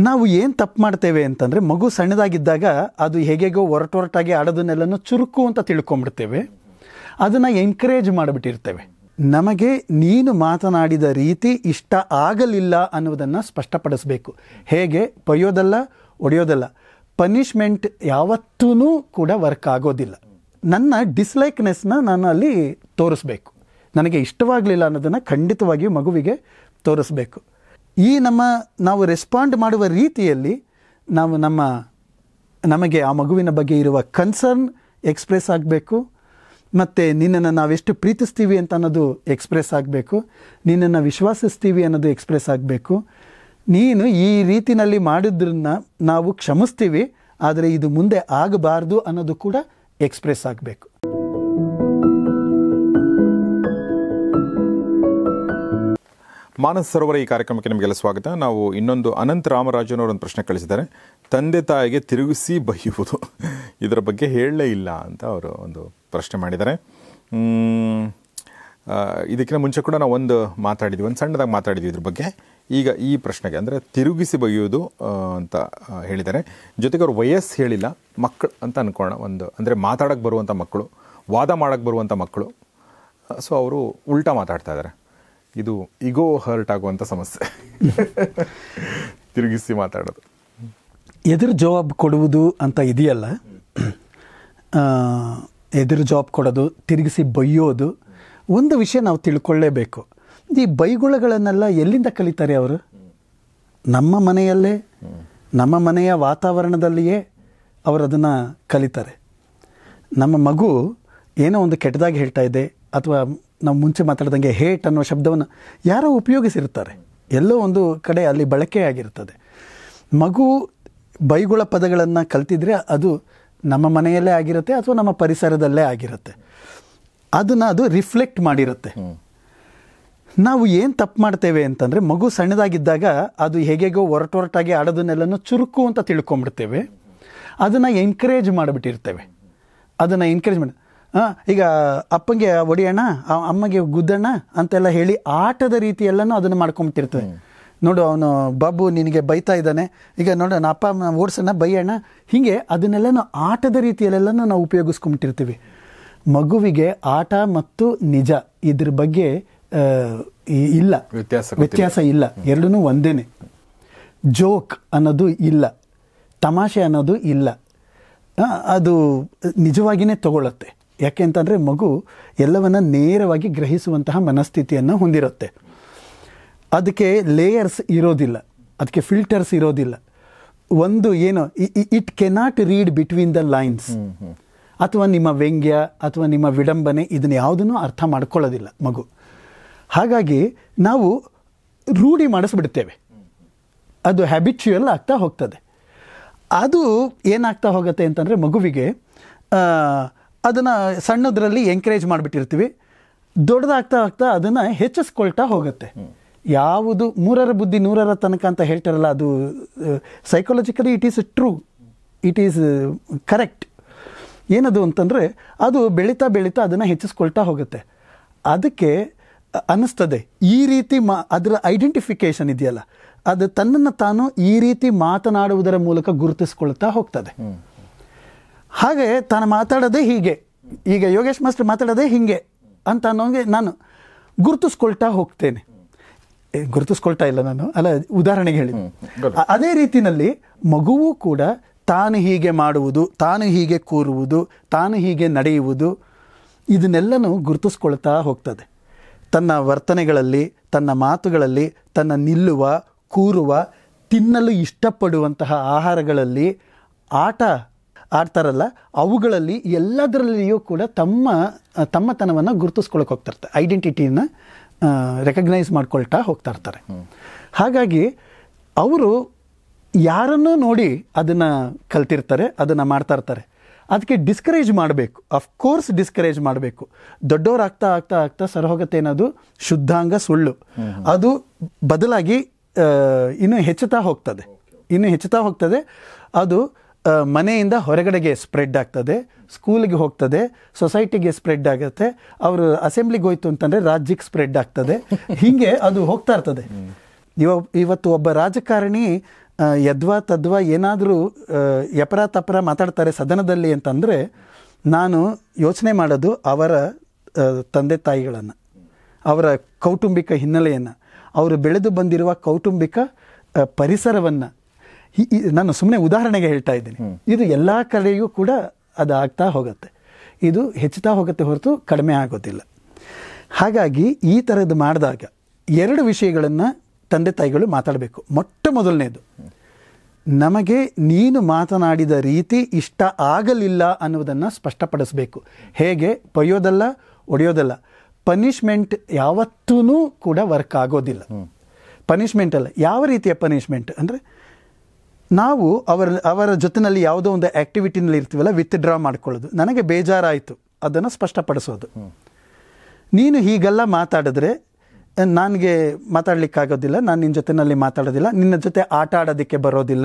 ನಾವು ಏನು ತಪ್ಪು ಮಾಡ್ತೇವೆ ಅಂತಂದರೆ ಮಗು ಸಣ್ಣದಾಗಿದ್ದಾಗ ಅದು ಹೇಗೆಗೋ ಒರಟೊರಟಾಗಿ ಆಡೋದನ್ನೆಲ್ಲನೂ ಚುರುಕು ಅಂತ ತಿಳ್ಕೊಂಬಿಡ್ತೇವೆ ಅದನ್ನು ಎಂಕರೇಜ್ ಮಾಡಿಬಿಟ್ಟಿರ್ತೇವೆ ನಮಗೆ ನೀನು ಮಾತನಾಡಿದ ರೀತಿ ಇಷ್ಟ ಆಗಲಿಲ್ಲ ಅನ್ನೋದನ್ನು ಸ್ಪಷ್ಟಪಡಿಸಬೇಕು ಹೇಗೆ ಬೈಯೋದಲ್ಲ ಒಡೆಯೋದಲ್ಲ ಪನಿಷ್ಮೆಂಟ್ ಯಾವತ್ತೂ ಕೂಡ ವರ್ಕ್ ಆಗೋದಿಲ್ಲ ನನ್ನ ಡಿಸ್ಲೈಕ್ನೆಸ್ನ ನಾನು ಅಲ್ಲಿ ತೋರಿಸ್ಬೇಕು ನನಗೆ ಇಷ್ಟವಾಗಲಿಲ್ಲ ಅನ್ನೋದನ್ನು ಖಂಡಿತವಾಗಿಯೂ ಮಗುವಿಗೆ ತೋರಿಸ್ಬೇಕು ಈ ನಮ್ಮ ನಾವು ರೆಸ್ಪಾಂಡ್ ಮಾಡುವ ರೀತಿಯಲ್ಲಿ ನಾವು ನಮ್ಮ ನಮಗೆ ಆ ಮಗುವಿನ ಬಗ್ಗೆ ಇರುವ ಕನ್ಸರ್ನ್ ಎಕ್ಸ್ಪ್ರೆಸ್ ಆಗಬೇಕು ಮತ್ತು ನಿನ್ನನ್ನು ನಾವೆಷ್ಟು ಪ್ರೀತಿಸ್ತೀವಿ ಅಂತ ಅನ್ನೋದು ಎಕ್ಸ್ಪ್ರೆಸ್ ಆಗಬೇಕು ನಿನ್ನನ್ನು ವಿಶ್ವಾಸಿಸ್ತೀವಿ ಅನ್ನೋದು ಎಕ್ಸ್ಪ್ರೆಸ್ ಆಗಬೇಕು ನೀನು ಈ ರೀತಿನಲ್ಲಿ ಮಾಡಿದ್ರನ್ನ ನಾವು ಕ್ಷಮಿಸ್ತೀವಿ ಆದರೆ ಇದು ಮುಂದೆ ಆಗಬಾರ್ದು ಅನ್ನೋದು ಕೂಡ ಎಕ್ಸ್ಪ್ರೆಸ್ ಆಗಬೇಕು ಮಾನಸ ಸರೋವರ ಈ ಕಾರ್ಯಕ್ರಮಕ್ಕೆ ನಿಮಗೆಲ್ಲ ಸ್ವಾಗತ ನಾವು ಇನ್ನೊಂದು ಅನಂತ ರಾಮರಾಜನವರು ಒಂದು ಪ್ರಶ್ನೆ ಕಳಿಸಿದ್ದಾರೆ ತಂದೆ ತಾಯಿಗೆ ತಿರುಗಿಸಿ ಬೈಯುವುದು ಇದರ ಬಗ್ಗೆ ಹೇಳಲೇ ಇಲ್ಲ ಅಂತ ಅವರು ಒಂದು ಪ್ರಶ್ನೆ ಮಾಡಿದ್ದಾರೆ ಮ್, ಆ, ಇದಕ್ಕಿಂತ ಮುಂಚೆ ಕೂಡ ನಾವು ಒಂದು ಮಾತಾಡಿದ್ವಿ ಒಂದು ಸಣ್ಣದಾಗಿ ಮಾತಾಡಿದ್ವಿ ಇದ್ರ ಬಗ್ಗೆ ಈಗ ಈ ಪ್ರಶ್ನೆಗೆ ಅಂದರೆ ತಿರುಗಿಸಿ ಬೈಯುವುದು ಆ, ಅಂತ ಆ, ಹೇಳಿದ್ದಾರೆ ಜೊತೆಗೆ ಅವ್ರು ವಯಸ್ಸು ಹೇಳಿಲ್ಲ ಮಕ್ಕಳು ಅಂತ ಅನ್ಕೋಣ ಒಂದು ಅಂದರೆ ಮಾತಾಡೋಕ್ಕೆ ಬರುವಂಥ ಮಕ್ಕಳು ವಾದ ಮಾಡೋಕ್ಕೆ ಬರುವಂಥ ಮಕ್ಕಳು ಸೊ ಅವರು ಉಲ್ಟಾ ಮಾತಾಡ್ತಾ ಇದ್ದಾರೆ ಇದು ಇಗೋ ಹರ್ಟ್ ಆಗುವಂಥ ಸಮಸ್ಯೆ ತಿರುಗಿಸಿ ಮಾತಾಡೋದು ಎದುರು ಜಾಬ್ ಕೊಡುವುದು ಅಂತ ಇದೆಯಲ್ಲ ಆ, ಎದುರು ಜಾಬ್ ಕೊಡೋದು ತಿರುಗಿಸಿ ಬೈಯೋದು ಒಂದು ವಿಷಯ ನಾವು ತಿಳ್ಕೊಳ್ಳೇಬೇಕು ಈ ಬೈಗುಳಗಳನ್ನೆಲ್ಲ ಎಲ್ಲಿಂದ ಕಲಿತಾರೆ ಅವರು ನಮ್ಮ ಮನೆಯಲ್ಲೇ ನಮ್ಮ ಮನೆಯ ವಾತಾವರಣದಲ್ಲಿಯೇ ಅವರು ಅದನ್ನು ಕಲಿತಾರೆ ನಮ್ಮ ಮಗು ಏನೋ ಒಂದು ಕೆಟ್ಟದಾಗಿ ಹೇಳ್ತಾ ಇದೆ ಅಥವಾ ನಾವು ಮುಂಚೆ ಮಾತಾಡ್ದಂಗೆ ಹೇಟ್ ಅನ್ನೋ ಶಬ್ದವನ್ನು ಯಾರೋ ಉಪಯೋಗಿಸಿರ್ತಾರೆ ಎಲ್ಲೋ ಒಂದು ಕಡೆ ಅಲ್ಲಿ ಬಳಕೆ ಆಗಿರ್ತದೆ ಮಗು ಬೈಗುಳ ಪದಗಳನ್ನು ಕಲ್ತಿದ್ರೆ ಅದು ನಮ್ಮ ಮನೆಯಲ್ಲೇ ಆಗಿರುತ್ತೆ ಅಥವಾ ನಮ್ಮ ಪರಿಸರದಲ್ಲೇ ಆಗಿರುತ್ತೆ ಅದನ್ನು ಅದು ರಿಫ್ಲೆಕ್ಟ್ ಮಾಡಿರುತ್ತೆ ನಾವು ಏನು ತಪ್ಪು ಮಾಡ್ತೇವೆ ಅಂತಂದರೆ ಮಗು ಸಣ್ಣದಾಗಿದ್ದಾಗ ಅದು ಹೇಗೆಗೋ ಒರಟೊರಟಾಗಿ ಆಡೋದನ್ನೆಲ್ಲನೂ ಚುರುಕು ಅಂತ ತಿಳ್ಕೊಂಬಿಡ್ತೇವೆ ಅದನ್ನು ಎಂಕರೇಜ್ ಮಾಡಿಬಿಟ್ಟಿರ್ತೇವೆ ಅದನ್ನು ಎಂಕರೇಜ್ ಮಾಡಿ ಹಾಂ ಈಗ ಅಪ್ಪಂಗೆ ಒಡಿಯೋಣ ಆ- ಅಮ್ಮಗೆ ಗುದ್ದಣ್ಣ ಅಂತೆಲ್ಲ ಹೇಳಿ ಆಟದ ರೀತಿಯೆಲ್ಲನೂ ಅದನ್ನು ಮಾಡ್ಕೊಂಬಿಟ್ಟಿರ್ತೇವೆ ನೋಡು ಅವನು ಬಾಬು ನಿನಗೆ ಬೈತಾ ಇದ್ದಾನೆ ಈಗ ನೋಡು ನಾ ಅಪ್ಪ ಅಮ್ಮ ಓಡಿಸೋಣ ಬೈಯೋಣ ಹೀಗೆ ಅದನ್ನೆಲ್ಲನೂ ಆಟದ ರೀತಿಯಲ್ಲೆಲ್ಲನೂ ನಾವು ಉಪಯೋಗಿಸ್ಕೊಂಬಿಟ್ಟಿರ್ತೀವಿ ಮಗುವಿಗೆ ಆಟ ಮತ್ತು ನಿಜ ಇದ್ರ ಬಗ್ಗೆ ಆ, ಈ- ಇಲ್ಲ ವ್ಯತ್ಯಾಸ ಗೊತ್ತಿಲ್ಲ. ವ್ಯತ್ಯಾಸ ಇಲ್ಲ ಎರಡೂ ಒಂದೇನೆ ಜೋಕ್ ಅನ್ನೋದು ಇಲ್ಲ ತಮಾಷೆ ಅನ್ನೋದು ಇಲ್ಲ ಆ, ಅದು ನಿಜವಾಗಿಯೇ ತಗೊಳ್ಳುತ್ತೆ ಯಾಕೆ ಅಂತಂದರೆ ಮಗು ಎಲ್ಲವನ್ನ ನೇರವಾಗಿ ಗ್ರಹಿಸುವಂತಹ ಮನಸ್ಥಿತಿಯನ್ನು ಹೊಂದಿರುತ್ತೆ ಅದಕ್ಕೆ ಲೇಯರ್ಸ್ ಇರೋದಿಲ್ಲ ಅದಕ್ಕೆ ಫಿಲ್ಟರ್ಸ್ ಇರೋದಿಲ್ಲ ಒಂದು ಏನು it cannot read between the lines ಅಥವಾ ನಿಮ್ಮ ವ್ಯಂಗ್ಯ ಅಥವಾ ನಿಮ್ಮ ವಿಡಂಬನೆ ಇದನ್ನ ಯಾವುದನ್ನು ಅರ್ಥ ಮಾಡ್ಕೊಳ್ಳೋದಿಲ್ಲ ಮಗು ಹಾಗಾಗಿ ನಾವು ರೂಢಿ ಮಾಡಿಸ್ಬಿಡ್ತೇವೆ ಅದು ಹ್ಯಾಬಿಚುಯಲ್ ಆಗ್ತಾ ಹೋಗ್ತದೆ ಅದು ಏನಾಗ್ತಾ ಹೋಗುತ್ತೆ ಅಂತಂದರೆ ಮಗುವಿಗೆ ಅದನ್ನು ಸಣ್ಣದರಲ್ಲಿ ಎಂಕರೇಜ್ ಮಾಡಿಬಿಟ್ಟಿರ್ತೀವಿ ದೊಡ್ಡದಾಗ್ತಾ ಆಗ್ತಾ ಅದನ್ನು ಹೆಚ್ಚಿಸ್ಕೊಳ್ತಾ ಹೋಗುತ್ತೆ ಯಾವುದು ಮೂರರ ಬುದ್ಧಿ ನೂರರ ತನಕ ಅಂತ ಹೇಳ್ತಾರಲ್ಲ ಅದು psychologically it is true it is correct ಏನದು ಅಂತಂದರೆ ಅದು ಬೆಳೀತಾ ಬೆಳೀತಾ ಅದನ್ನು ಹೆಚ್ಚಿಸ್ಕೊಳ್ತಾ ಹೋಗುತ್ತೆ ಅದಕ್ಕೆ ಅನ್ನಿಸ್ತದೆ ಈ ರೀತಿ ಮಾ ಅದರ ಐಡೆಂಟಿಫಿಕೇಷನ್ ಇದೆಯಲ್ಲ ಅದು ತನ್ನನ್ನು ತಾನು ಈ ರೀತಿ ಮಾತನಾಡುವುದರ ಮೂಲಕ ಗುರುತಿಸ್ಕೊಳ್ತಾ ಹೋಗ್ತದೆ ಹಾಗೆ ತಾನು ಮಾತಾಡೋದೇ ಹೀಗೆ ಈಗ ಯೋಗೇಶ್ ಮಾಸ್ಟರ್ ಮಾತಾಡೋದೇ ಹೀಗೆ ಅಂತ ಅನ್ನೋಂಗೆ ನಾನು ಗುರುತಿಸ್ಕೊಳ್ತಾ ಹೋಗ್ತೇನೆ ಏ, ಗುರುತಿಸ್ಕೊಳ್ತಾ ಇಲ್ಲ ನಾನು ಅಲ್ಲ ಉದಾಹರಣೆಗೆ ಹೇಳಿ ಅ- ಅದೇ ರೀತಿನಲ್ಲಿ ಮಗುವು ಕೂಡ ತಾನು ಹೀಗೆ ಮಾಡುವುದು ತಾನು ಹೀಗೆ ಕೂರುವುದು ತಾನು ಹೀಗೆ ನಡೆಯುವುದು ಇದನ್ನೆಲ್ಲನೂ ಗುರುತಿಸ್ಕೊಳ್ತಾ ಹೋಗ್ತದೆ ತನ್ನ ವರ್ತನೆಗಳಲ್ಲಿ ತನ್ನ ಮಾತುಗಳಲ್ಲಿ ತನ್ನ ನಿಲ್ಲುವ ಕೂರುವ ತಿನ್ನಲು ಇಷ್ಟಪಡುವಂತಹ ಆಹಾರಗಳಲ್ಲಿ ಆಟ ಆಡ್ತಾರಲ್ಲ ಅವುಗಳಲ್ಲಿ ಎಲ್ಲದರಲ್ಲಿಯೂ ಕೂಡ ತಮ್ಮ ತಮ್ಮತನವನ್ನು ಗುರುತಿಸ್ಕೊಳಕ್ಕೆ ಹೋಗ್ತಾ ಇರ್ತಾರೆ ಐಡೆಂಟಿಟಿನ ರೆಕಗ್ನೈಸ್ ಮಾಡ್ಕೊಳ್ತಾ ಹೋಗ್ತಾ ಇರ್ತಾರೆ ಹಾಗಾಗಿ ಅವರು ಯಾರನ್ನೂ ನೋಡಿ ಅದನ್ನು ಕಲ್ತಿರ್ತಾರೆ ಅದನ್ನು ಮಾಡ್ತಾ ಇರ್ತಾರೆ ಅದಕ್ಕೆ ಡಿಸ್ಕರೇಜ್ ಮಾಡಬೇಕು ಅಫ್ಕೋರ್ಸ್ ಡಿಸ್ಕರೇಜ್ ಮಾಡಬೇಕು ದೊಡ್ಡವರಾಗ್ತಾ ಆಗ್ತಾ ಆಗ್ತಾ ಸರಹೋಗತ್ತೆ ಅನ್ನೋದು ಶುದ್ಧಾಂಗ ಸುಳ್ಳು ಅದು ಬದಲಾಗಿ ಆ, ಇನ್ನೂ ಹೆಚ್ಚುತ್ತಾ ಹೋಗ್ತದೆ ಇನ್ನು ಹೆಚ್ಚುತ್ತಾ ಹೋಗ್ತದೆ ಅದು ಆ, ಮನೆಯಿಂದ ಹೊರಗಡೆಗೆ ಸ್ಪ್ರೆಡ್ ಆಗ್ತದೆ ಸ್ಕೂಲಿಗೆ ಹೋಗ್ತದೆ ಸೊಸೈಟಿಗೆ ಸ್ಪ್ರೆಡ್ ಆಗುತ್ತೆ ಅವರು ಅಸೆಂಬ್ಲಿಗೆ ಹೋಯ್ತು ಅಂತಂದರೆ ರಾಜ್ಯಕ್ಕೆ ಸ್ಪ್ರೆಡ್ ಆಗ್ತದೆ ಹೀಗೆ ಅದು ಹೋಗ್ತಾ ಇರ್ತದೆ ಇವ ಇವತ್ತು ಒಬ್ಬ ರಾಜಕಾರಣಿ ಆ, ಯದ್ವಾ ತದ್ವಾ ಏನಾದರೂ ಎಪರ ತಪರ ಮಾತಾಡ್ತಾರೆ ಸದನದಲ್ಲಿ ಅಂತಂದರೆ ನಾನು ಯೋಚನೆ ಮಾಡೋದು ಅವರ ಆ, ತಂದೆ ತಾಯಿಗಳನ್ನು ಅವರ ಕೌಟುಂಬಿಕ ಹಿನ್ನೆಲೆಯನ್ನು ಅವರು ಬೆಳೆದು ಬಂದಿರುವ ಕೌಟುಂಬಿಕ ಪರಿಸರವನ್ನು ನಾನು ಸುಮ್ಮನೆ ಉದಾಹರಣೆಗೆ ಹೇಳ್ತಾ ಇದ್ದೀನಿ ಇದು ಎಲ್ಲ ಕಡೆಯೂ ಕೂಡ ಅದು ಆಗ್ತಾ ಹೋಗುತ್ತೆ ಇದು ಹೆಚ್ಚುತ್ತಾ ಹೋಗುತ್ತೆ ಹೊರತು ಕಡಿಮೆ ಆಗೋದಿಲ್ಲ ಹಾಗಾಗಿ ಈ ಥರದ್ದು ಮಾಡಿದಾಗ ಎರಡು ವಿಷಯಗಳನ್ನು ತಂದೆ ತಾಯಿಗಳು ಮಾತಾಡಬೇಕು ಮೊಟ್ಟ ಮೊದಲನೇದು ನಮಗೆ ನೀನು ಮಾತನಾಡಿದ ರೀತಿ ಇಷ್ಟ ಆಗಲಿಲ್ಲ ಅನ್ನುವುದನ್ನು ಸ್ಪಷ್ಟಪಡಿಸಬೇಕು ಹೇಗೆ ಬೈಯೋದಲ್ಲ ಒಡೆಯೋದಲ್ಲ ಪನಿಷ್ಮೆಂಟ್ ಯಾವತ್ತೂ ಕೂಡ ವರ್ಕ್ ಆಗೋದಿಲ್ಲ ಪನಿಷ್ಮೆಂಟ್ ಅಲ್ಲ ಯಾವ ರೀತಿಯ ಪನಿಷ್ಮೆಂಟ್ ಅಂದರೆ ನಾವು ಅವರ ಅವರ ಜೊತೆನಲ್ಲಿ ಯಾವುದೋ ಒಂದು ಆ್ಯಕ್ಟಿವಿಟಿನಲ್ಲಿ ಇರ್ತೀವಲ್ಲ ವಿತ್ಡ್ರಾ ಮಾಡ್ಕೊಳ್ಳೋದು ನನಗೆ ಬೇಜಾರಾಯಿತು ಅದನ್ನು ಸ್ಪಷ್ಟಪಡಿಸೋದು ನೀನು ಹೀಗೆಲ್ಲ ಮಾತಾಡಿದ್ರೆ ನನಗೆ ಮಾತಾಡ್ಲಿಕ್ಕಾಗೋದಿಲ್ಲ ನಾನು ನಿನ್ನ ಜೊತೆನಲ್ಲಿ ಮಾತಾಡೋದಿಲ್ಲ ನಿನ್ನ ಜೊತೆ ಆಟ ಆಡೋದಕ್ಕೆ ಬರೋದಿಲ್ಲ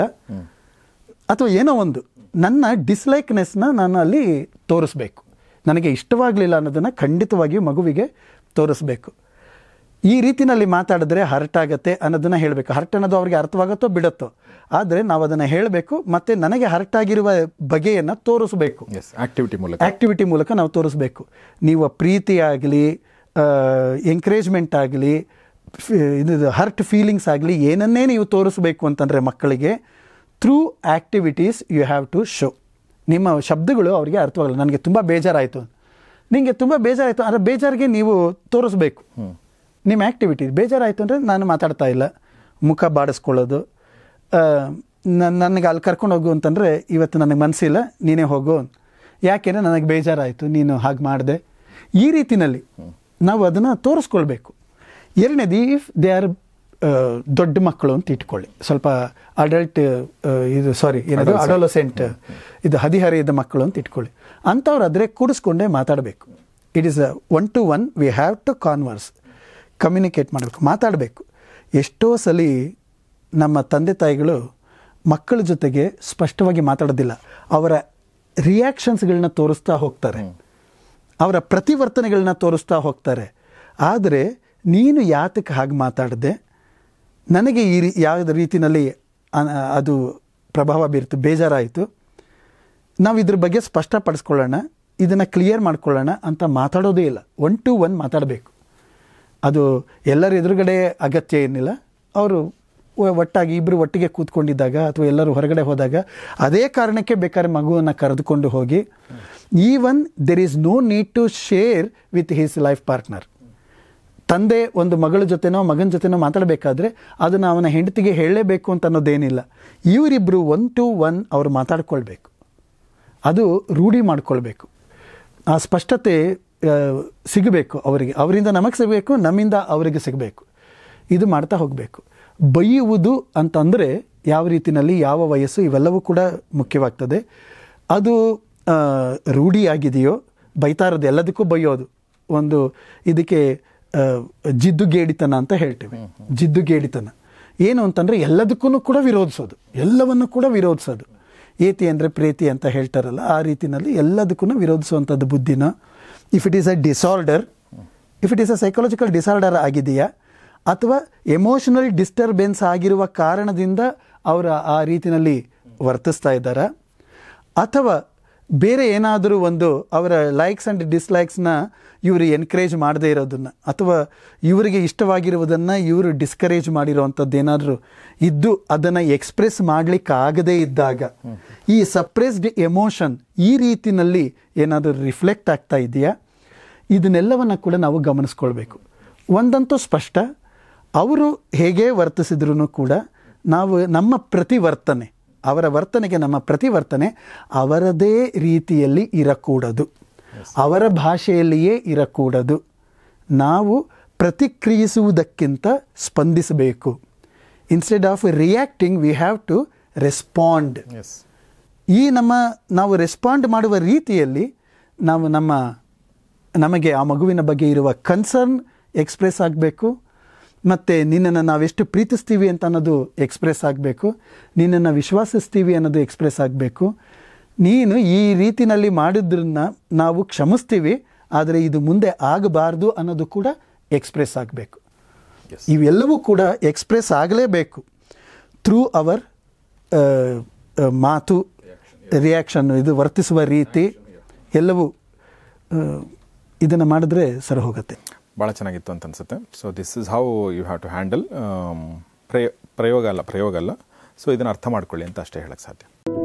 ಅಥವಾ ಏನೋ ಒಂದು ನನ್ನ ಡಿಸ್ಲೈಕ್ನೆಸ್ನ ನಾನು ಅಲ್ಲಿ ತೋರಿಸ್ಬೇಕು ನನಗೆ ಇಷ್ಟವಾಗಲಿಲ್ಲ ಅನ್ನೋದನ್ನು ಖಂಡಿತವಾಗಿಯೂ ಮಗುವಿಗೆ ತೋರಿಸ್ಬೇಕು ಈ ರೀತಿನಲ್ಲಿ ಮಾತಾಡಿದ್ರೆ ಹರ್ಟ್ ಆಗತ್ತೆ ಅನ್ನೋದನ್ನು ಹೇಳಬೇಕು ಹರ್ಟ್ ಅನ್ನೋದು ಅವ್ರಿಗೆ ಅರ್ಥವಾಗುತ್ತೋ ಬಿಡುತ್ತೋ ಆದರೆ ನಾವು ಅದನ್ನು ಹೇಳಬೇಕು ಮತ್ತು ನನಗೆ ಹರ್ಟ್ ಆಗಿರುವ ಬಗೆಯನ್ನು ತೋರಿಸ್ಬೇಕು ಎಸ್ ಆಕ್ಟಿವಿಟಿ ಮೂಲಕ ಆ್ಯಕ್ಟಿವಿಟಿ ಮೂಲಕ ನಾವು ತೋರಿಸ್ಬೇಕು ನೀವು ಪ್ರೀತಿ ಆಗಲಿ ಎಂಕರೇಜ್ಮೆಂಟ್ ಆಗಲಿ ಇದು ಹರ್ಟ್ ಫೀಲಿಂಗ್ಸ್ ಆಗಲಿ ಏನನ್ನೇ ನೀವು ತೋರಿಸ್ಬೇಕು ಅಂತಂದರೆ ಮಕ್ಕಳಿಗೆ through activities you have to show ನಿಮ್ಮ ಶಬ್ದಗಳು ಅವರಿಗೆ ಅರ್ಥವಾಗಲ್ಲ ನನಗೆ ತುಂಬ ಬೇಜಾರಾಯಿತು ನಿಮಗೆ ತುಂಬ ಬೇಜಾರಾಯಿತು ಅಂದರೆ ಬೇಜಾರಿಗೆ ನೀವು ತೋರಿಸ್ಬೇಕು ನಿಮ್ಮ ಆ್ಯಕ್ಟಿವಿಟಿ ಬೇಜಾರಾಯಿತು ಅಂದರೆ ನಾನು ಮಾತಾಡ್ತಾ ಇಲ್ಲ ಮುಖ ಬಾಡಿಸ್ಕೊಳ್ಳೋದು ಆ, ನನ್- ನನಗೆ ಅಲ್ಲಿ ಕರ್ಕೊಂಡು ಹೋಗು ಅಂತಂದರೆ ಇವತ್ತು ನನಗೆ ಮನಸ್ಸಿಲ್ಲ ನೀನೇ ಹೋಗು ಯಾಕೆಂದರೆ ನನಗೆ ಬೇಜಾರಾಯಿತು ನೀನು ಹಾಗೆ ಮಾಡಿದೆ ಈ ರೀತಿನಲ್ಲಿ ನಾವು ಅದನ್ನು ತೋರಿಸ್ಕೊಳ್ಬೇಕು ಎರಡನೇದು ಇಫ್ ದೇ ಆರ್ ದೊಡ್ಡ ಮಕ್ಕಳು ಅಂತ ಇಟ್ಕೊಳ್ಳಿ ಸ್ವಲ್ಪ ಅಡಲ್ಟ್ ಇದು ಸಾರಿ ಏನದು ಅಡೋಲಸೆಂಟ್ ಇದು ಹದಿಹರೆಯದ ಮಕ್ಕಳು ಅಂತ ಇಟ್ಕೊಳ್ಳಿ ಅಂಥವ್ರು ಆದರೆ ಕೂಡಿಸ್ಕೊಂಡೇ ಮಾತಾಡಬೇಕು it is one to one we have to converse communicate ಮಾಡಬೇಕು ಮಾತಾಡಬೇಕು ಎಷ್ಟೋ ಸಲ ನಮ್ಮ ತಂದೆ ತಾಯಿಗಳು ಮಕ್ಕಳ ಜೊತೆಗೆ ಸ್ಪಷ್ಟವಾಗಿ ಮಾತಾಡೋದಿಲ್ಲ ಅವರ ರಿಯಾಕ್ಷನ್ಸ್ಗಳನ್ನ ತೋರಿಸ್ತಾ ಹೋಗ್ತಾರೆ ಅವರ ಪ್ರತಿವರ್ತನೆಗಳನ್ನ ತೋರಿಸ್ತಾ ಹೋಗ್ತಾರೆ ಆದರೆ ನೀನು ಯಾತಕ್ಕೆ ಹಾಗೆ ಮಾತಾಡಿದೆ ನನಗೆ ಈ ರೀ ಯಾವ ರೀತಿಯಲ್ಲಿ ಅ- ಅದು ಪ್ರಭಾವ ಬೀರ್ತು ಬೇಜಾರಾಯಿತು ನಾವು ಇದ್ರ ಬಗ್ಗೆ ಸ್ಪಷ್ಟಪಡಿಸ್ಕೊಳ್ಳೋಣ ಇದನ್ನು ಕ್ಲಿಯರ್ ಮಾಡ್ಕೊಳ್ಳೋಣ ಅಂತ ಮಾತಾಡೋದೇ ಇಲ್ಲ ಒನ್ ಟು ಒನ್ ಮಾತಾಡಬೇಕು ಅದು ಎಲ್ಲರ ಎದುರುಗಡೆ ಅಗತ್ಯ ಏನಿಲ್ಲ ಅವರು ಒ- ಒಟ್ಟಾಗಿ ಇಬ್ಬರು ಒಟ್ಟಿಗೆ ಕೂತ್ಕೊಂಡಿದ್ದಾಗ ಅಥವಾ ಎಲ್ಲರೂ ಹೊರಗಡೆ ಹೋದಾಗ ಅದೇ ಕಾರಣಕ್ಕೆ ಬೇಕಾದ್ರೆ ಮಗುವನ್ನು ಕರೆದುಕೊಂಡು ಹೋಗಿ even there is no need to share with his life partner ತಂದೆ ಒಂದು ಮಗಳ ಜೊತೆನೋ ಮಗನ ಜೊತೆನೋ ಮಾತಾಡಬೇಕಾದ್ರೆ ಅದನ್ನು ಅವನ ಹೆಂಡತಿಗೆ ಹೇಳಲೇಬೇಕು ಅಂತ ಅನ್ನೋದೇನಿಲ್ಲ ಇವರಿಬ್ಬರು ಒನ್ ಟು ಒನ್ ಅವರು ಮಾತಾಡ್ಕೊಳ್ಬೇಕು ಅದು ರೂಢಿ ಮಾಡ್ಕೊಳ್ಬೇಕು ಆ ಸ್ಪಷ್ಟತೆ ಆ, ಸಿಗಬೇಕು ಅವರಿಗೆ ಅವರಿಂದ ನಮಗೆ ಸಿಗಬೇಕು ನಮ್ಮಿಂದ ಅವರಿಗೆ ಸಿಗಬೇಕು ಇದು ಮಾಡ್ತಾ ಹೋಗಬೇಕು ಬೈಯುವುದು ಅಂತಂದರೆ ಯಾವ ರೀತಿಯಲ್ಲಿ ಯಾವ ವಯಸ್ಸು ಇವೆಲ್ಲವೂ ಕೂಡ ಮುಖ್ಯವಾಗ್ತದೆ ಅದು ಆ, ರೂಢಿಯಾಗಿದೆಯೋ ಬೈತಾ ಇರೋದು ಎಲ್ಲದಕ್ಕೂ ಬೈಯೋದು ಒಂದು ಇದಕ್ಕೆ ಆ, ಜಿದ್ದುಗೇಡಿತನ ಅಂತ ಹೇಳ್ತೇವೆ ಜಿದ್ದುಗೇಡಿತನ ಏನು ಅಂತಂದರೆ ಎಲ್ಲದಕ್ಕೂ ಕೂಡ ವಿರೋಧಿಸೋದು ಎಲ್ಲವನ್ನು ಕೂಡ ವಿರೋಧಿಸೋದು ಏತಿ ಅಂದರೆ ಪ್ರೀತಿ ಅಂತ ಹೇಳ್ತಾರಲ್ಲ ಆ ರೀತಿನಲ್ಲಿ ಎಲ್ಲದಕ್ಕೂ ವಿರೋಧಿಸುವಂಥದ್ದು ಬುದ್ಧಿನ if it is a disorder if it is a psychological disorder ಆಗಿದೆಯಾ ಅಥವಾ ಎಮೋಷನಲ್ ಡಿಸ್ಟರ್ಬೆನ್ಸ್ ಆಗಿರುವ ಕಾರಣದಿಂದ ಅವರ ಆ ರೀತಿನಲ್ಲಿ ವರ್ತಿಸ್ತಾ ಇದ್ದಾರಾ ಅಥವಾ ಬೇರೆ ಏನಾದರೂ ಒಂದು ಅವರ ಲೈಕ್ಸ್ ಆ್ಯಂಡ್ ಡಿಸ್ಲೈಕ್ಸ್ನ ಇವರು ಎನ್ಕರೇಜ್ ಮಾಡದೇ ಇರೋದನ್ನು ಅಥವಾ ಇವರಿಗೆ ಇಷ್ಟವಾಗಿರುವುದನ್ನು ಇವರು ಡಿಸ್ಕರೇಜ್ ಮಾಡಿರೋವಂಥದ್ದು ಏನಾದರೂ ಇದ್ದು ಅದನ್ನು ಎಕ್ಸ್ಪ್ರೆಸ್ ಮಾಡಲಿಕ್ಕೆ ಆಗದೇ ಇದ್ದಾಗ ಈ ಸಪ್ರೆಸ್ಡ್ ಎಮೋಷನ್ ಈ ರೀತಿನಲ್ಲಿ ಏನಾದರೂ ರಿಫ್ಲೆಕ್ಟ್ ಆಗ್ತಾ ಇದೆಯಾ ಇದನ್ನೆಲ್ಲವನ್ನು ಕೂಡ ನಾವು ಗಮನಿಸ್ಕೊಳ್ಬೇಕು ಒಂದಂತೂ ಸ್ಪಷ್ಟ ಅವರು ಹೇಗೆ ವರ್ತಿಸಿದ್ರೂ ಕೂಡ ನಾವು ನಮ್ಮ ಪ್ರತಿವರ್ತನೆ ಅವರ ವರ್ತನೆಗೆ ನಮ್ಮ ಪ್ರತಿವರ್ತನೆ ಅವರದೇ ರೀತಿಯಲ್ಲಿ ಇರಕೂಡದು ಅವರ ಭಾಷೆಯಲ್ಲಿಯೇ ಇರಕೂಡದು ನಾವು ಪ್ರತಿಕ್ರಿಯಿಸುವುದಕ್ಕಿಂತ ಸ್ಪಂದಿಸಬೇಕು instead of reacting we have to respond ಎಸ್ ಈ ನಮ್ಮ ನಾವು ರೆಸ್ಪಾಂಡ್ ಮಾಡುವ ರೀತಿಯಲ್ಲಿ ನಾವು ನಮ್ಮ ನಮಗೆ ಆ ಮಗುವಿನ ಬಗ್ಗೆ ಇರುವ ಕನ್ಸರ್ನ್ ಎಕ್ಸ್ಪ್ರೆಸ್ ಆಗಬೇಕು ಮತ್ತು ನಿನ್ನನ್ನು ನಾವೆಷ್ಟು ಪ್ರೀತಿಸ್ತೀವಿ ಅಂತ ಅನ್ನೋದು ಎಕ್ಸ್ಪ್ರೆಸ್ ಆಗಬೇಕು ನಿನ್ನನ್ನು ವಿಶ್ವಾಸಿಸ್ತೀವಿ ಅನ್ನೋದು ಎಕ್ಸ್ಪ್ರೆಸ್ ಆಗಬೇಕು ನೀನು ಈ ರೀತಿನಲ್ಲಿ ಮಾಡಿದ್ರನ್ನ ನಾವು ಕ್ಷಮಿಸ್ತೀವಿ ಆದರೆ ಇದು ಮುಂದೆ ಆಗಬಾರ್ದು ಅನ್ನೋದು ಕೂಡ ಎಕ್ಸ್ಪ್ರೆಸ್ ಆಗಬೇಕು Yes. ಇವೆಲ್ಲವೂ ಕೂಡ ಎಕ್ಸ್ಪ್ರೆಸ್ ಆಗಲೇಬೇಕು ಥ್ರೂ ಅವರ್ ಆ, ಆ, ಮಾತು ರಿಯಾಕ್ಷನ್ ಇದು ವರ್ತಿಸುವ ರೀತಿ ಎಲ್ಲವೂ ಇದನ್ನು ಮಾಡಿದ್ರೆ ಸರಿ ಹೋಗುತ್ತೆ ಭಾಳ ಚೆನ್ನಾಗಿತ್ತು ಅಂತ ಅನ್ಸುತ್ತೆ so this is how you have to handle ಪ್ರಯೋಗ ಪ್ರಯೋಗ ಅಲ್ಲ ಪ್ರಯೋಗ ಅಲ್ಲ ಸೊ ಇದನ್ನು ಅರ್ಥ ಮಾಡ್ಕೊಳ್ಳಿ ಅಂತ ಅಷ್ಟೇ ಹೇಳಕ್ಕೆ ಸಾಧ್ಯ